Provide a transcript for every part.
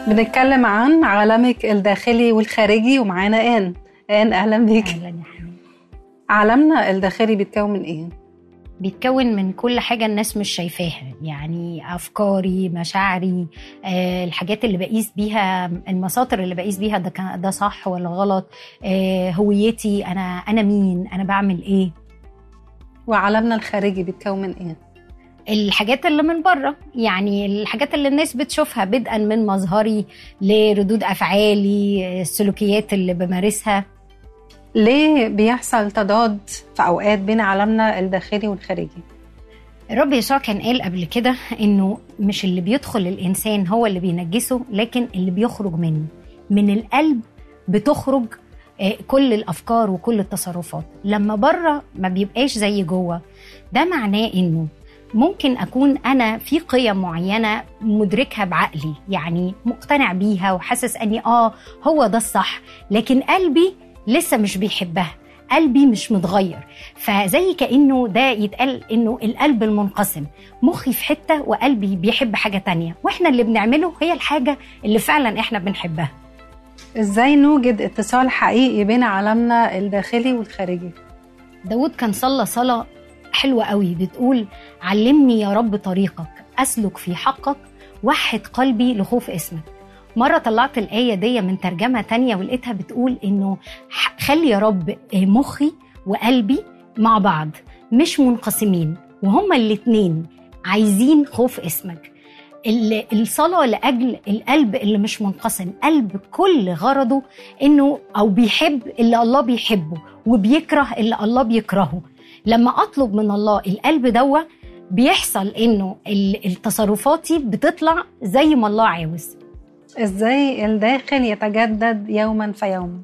بنتكلم عن عالمك الداخلي والخارجي ومعانا آن آن أهلا بيك أهلا يا حبيبي عالمنا الداخلي بيتكون من إيه؟ بيتكون من كل حاجة الناس مش شايفاها يعني أفكاري مشاعري آه، الحاجات اللي بقيس بيها المساطر اللي بقيس بيها ده كان- ده صح ولا غلط آه، هويتي أنا أنا مين أنا بعمل إيه وعالمنا الخارجي بيتكون من إيه؟ الحاجات اللي من بره يعني الحاجات اللي الناس بتشوفها بدءا من مظهري لردود أفعالي السلوكيات اللي بمارسها ليه بيحصل تضاد في أوقات بين عالمنا الداخلي والخارجي؟ الرب يسوع كان قال قبل كده انه مش اللي بيدخل الانسان هو اللي بينجسه لكن اللي بيخرج منه من القلب بتخرج آه، كل الافكار وكل التصرفات لما بره ما بيبقاش زي جوه ده معناه انه ممكن اكون انا في قيم معينه مدركها بعقلي يعني مقتنع بيها وحاسس اني اه هو ده الصح لكن قلبي لسه مش بيحبها قلبي مش متغير فزي كانه ده يتقال انه القلب المنقسم مخي في حته وقلبي بيحب حاجه تانية واحنا اللي بنعمله هي الحاجه اللي فعلا احنا بنحبها إزاي نوجد اتصال حقيقي بين عالمنا الداخلي والخارجي؟ داود كان صلى صلاة حلوة قوي بتقول علمني يا رب طريقك أسلك في حقك وحد قلبي لخوف اسمك مرة طلعت الآية دي من ترجمة تانية ولقيتها بتقول إنه ح- خلي يا رب مخي وقلبي مع بعض مش منقسمين وهما الاتنين عايزين خوف اسمك ال- الصلاة لأجل القلب اللي مش منقسم قلب كل غرضه إنه أو بيحب اللي الله بيحبه وبيكره اللي الله بيكرهه لما أطلب من الله القلب دوا بيحصل إنه ال- التصرفاتي بتطلع زي ما الله عاوز إزاي الداخل يتجدد يوما فيوما؟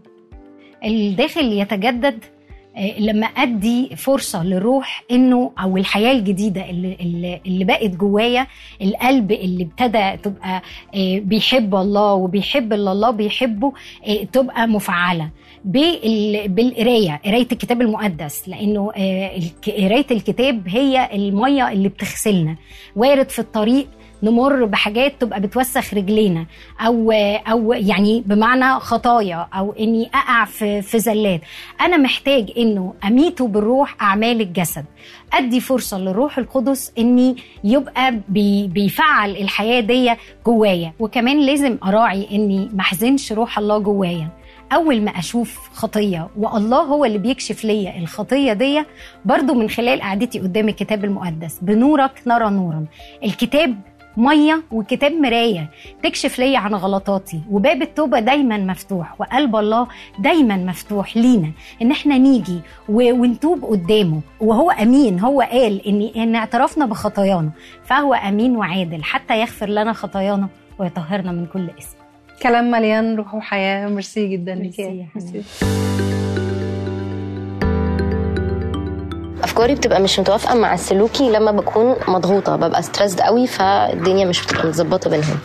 الداخل يتجدد آه، لما ادي فرصه للروح انه او الحياه الجديده اللي, اللي, اللي بقت جوايا القلب اللي ابتدى تبقى آه، بيحب الله وبيحب اللي الله بيحبه آه، تبقى مفعله بال- بالقرايه قرايه الكتاب المقدس لانه آه، الك- قرايه الكتاب هي الميه اللي بتغسلنا وارد في الطريق نمر بحاجات تبقى بتوسخ رجلينا او او يعني بمعنى خطايا او اني اقع في في زلات انا محتاج انه اميته بالروح اعمال الجسد ادي فرصه للروح القدس اني يبقى بي بيفعل الحياه دي جوايا وكمان لازم اراعي اني ما احزنش روح الله جوايا اول ما اشوف خطيه والله هو اللي بيكشف ليا الخطيه دي برضو من خلال قعدتي قدام الكتاب المقدس بنورك نرى نورا الكتاب ميه والكتاب مرايه تكشف ليا عن غلطاتي وباب التوبه دايما مفتوح وقلب الله دايما مفتوح لينا ان احنا نيجي و- ونتوب قدامه وهو امين هو قال ان ان اعترفنا بخطايانا فهو امين وعادل حتى يغفر لنا خطايانا ويطهرنا من كل اسم كلام مليان روح وحياة ميرسي جدا ميرسي ليكي. يا حبيبي. افكاري بتبقى مش متوافقه مع سلوكي لما بكون مضغوطه ببقى ستريسد قوي فالدنيا مش بتبقى متظبطه بينهم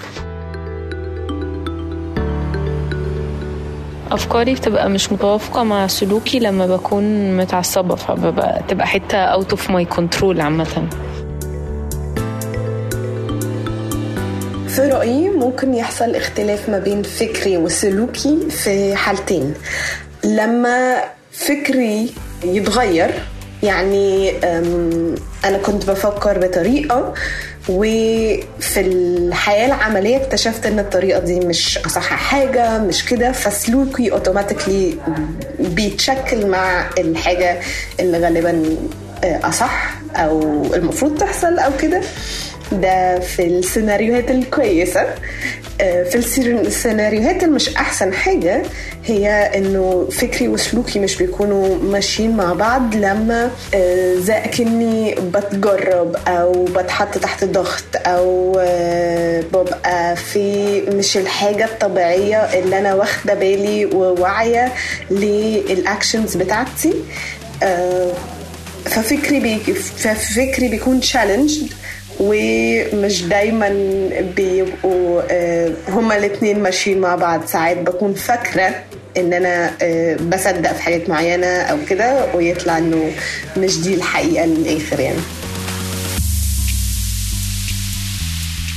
افكاري بتبقى مش متوافقه مع سلوكي لما بكون متعصبه فببقى تبقى حته اوت اوف ماي كنترول عامه في رأيي ممكن يحصل اختلاف ما بين فكري وسلوكي في حالتين لما فكري يتغير يعني أم، أنا كنت بفكر بطريقة وفي الحياة العملية اكتشفت ان الطريقة دي مش أصح حاجة مش كده فسلوكي اوتوماتيكلي بيتشكل مع الحاجة اللي غالبا آه، أصح أو المفروض تحصل أو كده ده في السيناريوهات الكويسة آه، في السير- السيناريوهات اللي مش أحسن حاجة هي إنه فكري وسلوكي مش بيكونوا ماشيين مع بعض لما آه، زي كأني بتجرب أو بتحط تحت ضغط أو آه، ببقى في مش الحاجة الطبيعية اللي أنا واخدة بالي وواعية للأكشنز بتاعتي آه، ففكري بي... ففكري بيكون challenged ومش دايما بيبقوا آه، هما الاتنين ماشيين مع بعض ساعات بكون فاكرة ان انا آه، بصدق في حاجات معينة او كده ويطلع انه مش دي الحقيقة للاخر يعني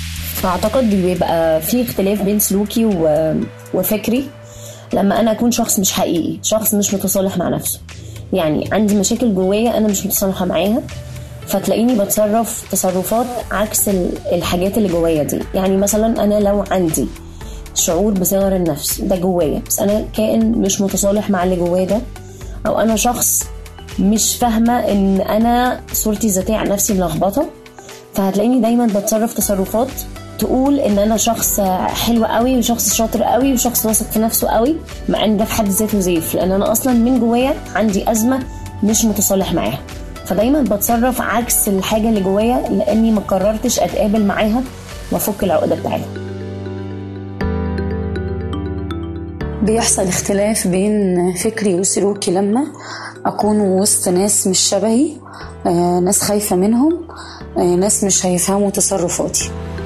اعتقد بيبقى في اختلاف بين سلوكي و... وفكري لما انا اكون شخص مش حقيقي شخص مش متصالح مع نفسه يعني عندي مشاكل جوايا انا مش متصالحه معاها فتلاقيني بتصرف تصرفات عكس ال- الحاجات اللي جوايا دي يعني مثلا انا لو عندي شعور بصغر النفس ده جوايا بس انا كائن مش متصالح مع اللي جوايا ده او انا شخص مش فاهمه ان انا صورتي الذاتيه عن نفسي ملخبطه فهتلاقيني دايما بتصرف تصرفات تقول ان انا شخص حلو قوي وشخص شاطر قوي وشخص واثق في نفسه قوي مع ان ده في حد ذاته زيف لان انا اصلا من جوايا عندي ازمه مش متصالح معاها فدايما بتصرف عكس الحاجه اللي جوايا لاني ما قررتش اتقابل معاها وافك العقده بتاعتها بيحصل اختلاف بين فكري وسلوكي لما أكون وسط ناس مش شبهي آه، ناس خايفة منهم آه، ناس مش هيفهموا تصرفاتي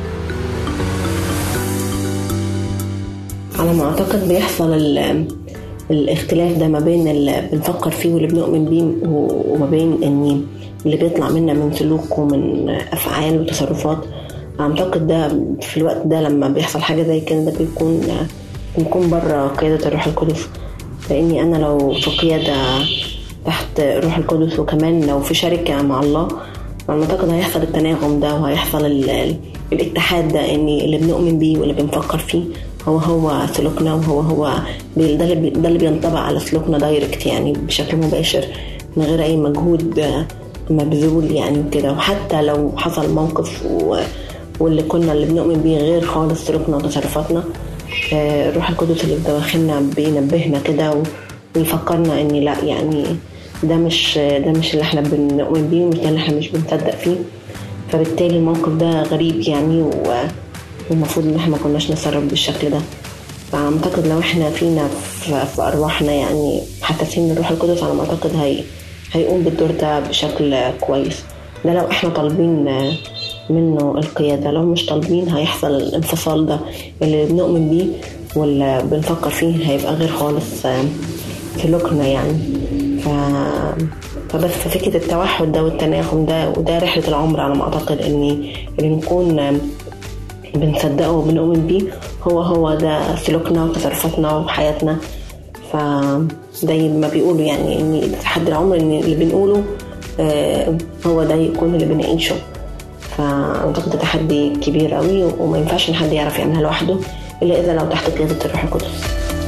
على ما اعتقد بيحصل ال- الاختلاف ده ما بين اللي بنفكر فيه واللي بنؤمن بيه و- وما بين ان اللي بيطلع منا من سلوك ومن افعال وتصرفات اعتقد ده في الوقت ده لما بيحصل حاجه زي كده ده بيكون بنكون بره قياده الروح القدس لاني انا لو في قياده تحت روح القدس وكمان لو في شركه مع الله على ما اعتقد هيحصل التناغم ده وهيحصل ال- ال- الاتحاد ده ان اللي بنؤمن بيه واللي بنفكر فيه هو هو سلوكنا وهو هو بي- ده اللي بي- ده اللي بينطبق على سلوكنا دايركت يعني بشكل مباشر من غير اي مجهود آه، مبذول يعني كده وحتى لو حصل موقف و- واللي كنا اللي بنؤمن بيه غير خالص سلوكنا وتصرفاتنا آه، الروح القدس اللي بداخلنا بينبهنا كده و- ويفكرنا ان لا يعني ده مش ده مش اللي احنا بنؤمن بيه ومش ده اللي احنا مش بنصدق فيه فبالتالي الموقف ده غريب يعني و- والمفروض ان احنا ما كناش نتصرف بالشكل ده فاعتقد لو احنا فينا في في ارواحنا يعني حساسين من الروح القدس على ما اعتقد هي هيقوم بالدور ده بشكل كويس ده لو احنا طالبين منه القيادة لو مش طالبين هيحصل الانفصال ده اللي بنؤمن بيه واللي بنفكر فيه هيبقى غير خالص سلوكنا يعني ف... فبس فكرة التوحد ده والتناغم ده وده رحلة العمر على ما أعتقد إن اللي نكون بنصدقه وبنؤمن بيه هو هو ده سلوكنا وتصرفاتنا وحياتنا فزي ما بيقولوا يعني ان تحدي العمر ان اللي بنقوله آه، هو ده يكون اللي بنعيشه فاعتقد ده تحدي كبير قوي وما ينفعش ان حد يعرف يعملها لوحده الا اذا لو تحت قياده الروح القدس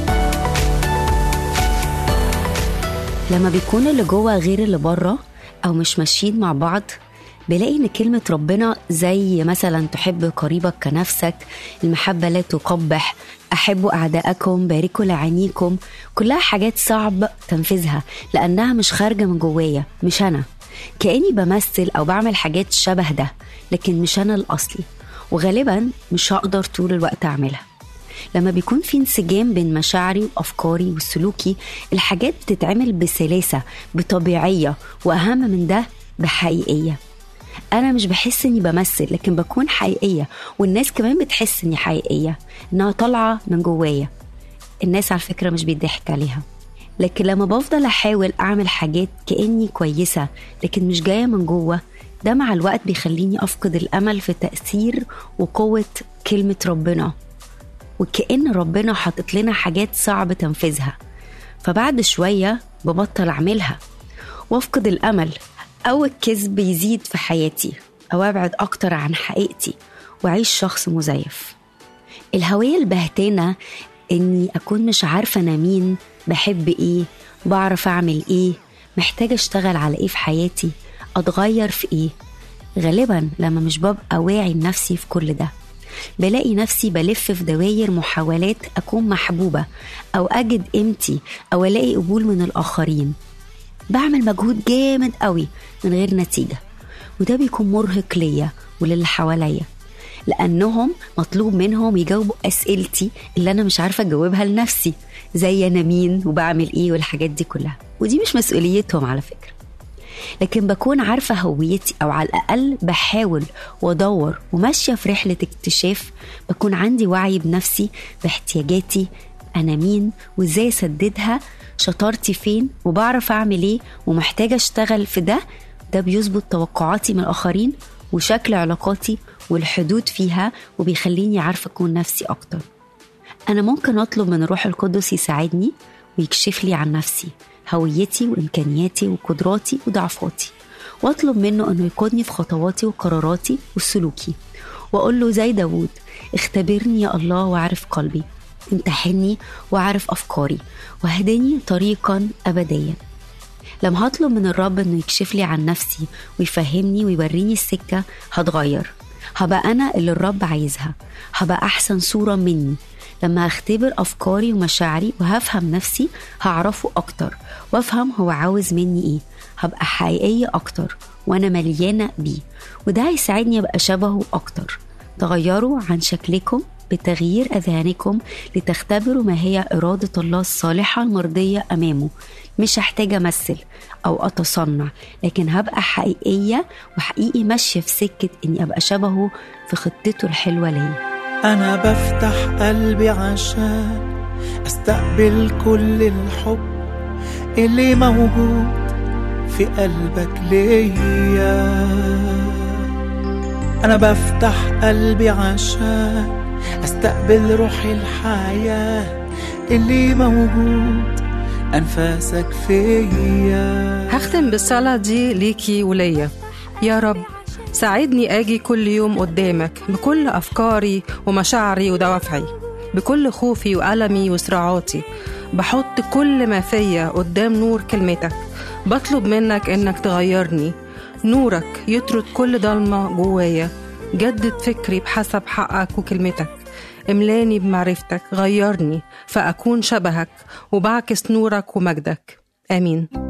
لما بيكون اللي جوه غير اللي بره او مش ماشيين مع بعض بلاقي ان كلمة ربنا زي مثلا تحب قريبك كنفسك المحبة لا تقبح أحبوا أعداءكم باركوا لعينيكم كلها حاجات صعب تنفيذها لأنها مش خارجة من جوايا مش أنا كأني بمثل أو بعمل حاجات شبه ده لكن مش أنا الأصلي وغالبا مش هقدر طول الوقت أعملها لما بيكون في انسجام بين مشاعري وافكاري وسلوكي الحاجات بتتعمل بسلاسه بطبيعيه واهم من ده بحقيقيه انا مش بحس اني بمثل لكن بكون حقيقيه والناس كمان بتحس اني حقيقيه انها طالعه من جوايا الناس على فكره مش بيضحك عليها لكن لما بفضل احاول اعمل حاجات كاني كويسه لكن مش جايه من جوه ده مع الوقت بيخليني افقد الامل في تاثير وقوه كلمه ربنا وكأن ربنا حاطط لنا حاجات صعب تنفيذها فبعد شوية ببطل أعملها وأفقد الأمل أو الكذب يزيد في حياتي أو أبعد أكتر عن حقيقتي وأعيش شخص مزيف الهوية البهتانة إني أكون مش عارفة أنا مين بحب إيه بعرف أعمل إيه محتاجة أشتغل على إيه في حياتي أتغير في إيه غالبا لما مش ببقى واعي لنفسي في كل ده بلاقي نفسي بلف في دواير محاولات أكون محبوبة أو أجد قيمتي أو ألاقي قبول من الآخرين بعمل مجهود جامد قوي من غير نتيجة وده بيكون مرهق ليا وللي حواليا لأنهم مطلوب منهم يجاوبوا أسئلتي اللي أنا مش عارفة أجاوبها لنفسي زي أنا مين وبعمل إيه والحاجات دي كلها ودي مش مسؤوليتهم على فكرة لكن بكون عارفة هويتي أو على الأقل بحاول وأدور وماشية في رحلة اكتشاف بكون عندي وعي بنفسي باحتياجاتي أنا مين وإزاي أسددها شطارتي فين وبعرف أعمل إيه ومحتاجة أشتغل في ده ده بيظبط توقعاتي من الآخرين وشكل علاقاتي والحدود فيها وبيخليني عارفة أكون نفسي أكتر أنا ممكن أطلب من الروح القدس يساعدني ويكشف لي عن نفسي هويتي وإمكانياتي وقدراتي وضعفاتي وأطلب منه أنه يقودني في خطواتي وقراراتي وسلوكي وأقول له زي داوود اختبرني يا الله واعرف قلبي امتحني واعرف أفكاري واهدني طريقا أبديا لما هطلب من الرب انه يكشف لي عن نفسي ويفهمني ويوريني السكة هتغير هبقى أنا اللي الرب عايزها هبقى أحسن صورة مني لما هختبر أفكاري ومشاعري وهفهم نفسي هعرفه أكتر وأفهم هو عاوز مني إيه هبقى حقيقية أكتر وأنا مليانة بيه وده هيساعدني أبقى شبهه أكتر تغيروا عن شكلكم بتغيير أذهانكم لتختبروا ما هي إرادة الله الصالحة المرضية أمامه مش هحتاج أمثل أو أتصنع لكن هبقى حقيقية وحقيقي ماشية في سكة إني أبقى شبهه في خطته الحلوة ليا أنا بفتح قلبي عشان أستقبل كل الحب اللي موجود في قلبك ليا أنا بفتح قلبي عشان أستقبل روح الحياة اللي موجود أنفاسك فيا هختم بالصلاة دي ليكي وليا يا رب ساعدني أجي كل يوم قدامك بكل أفكاري ومشاعري ودوافعي بكل خوفي وألمي وصراعاتي بحط كل ما فيا قدام نور كلمتك بطلب منك إنك تغيرني نورك يطرد كل ضلمة جوايا جدد فكري بحسب حقك وكلمتك املاني بمعرفتك غيرني فأكون شبهك وبعكس نورك ومجدك آمين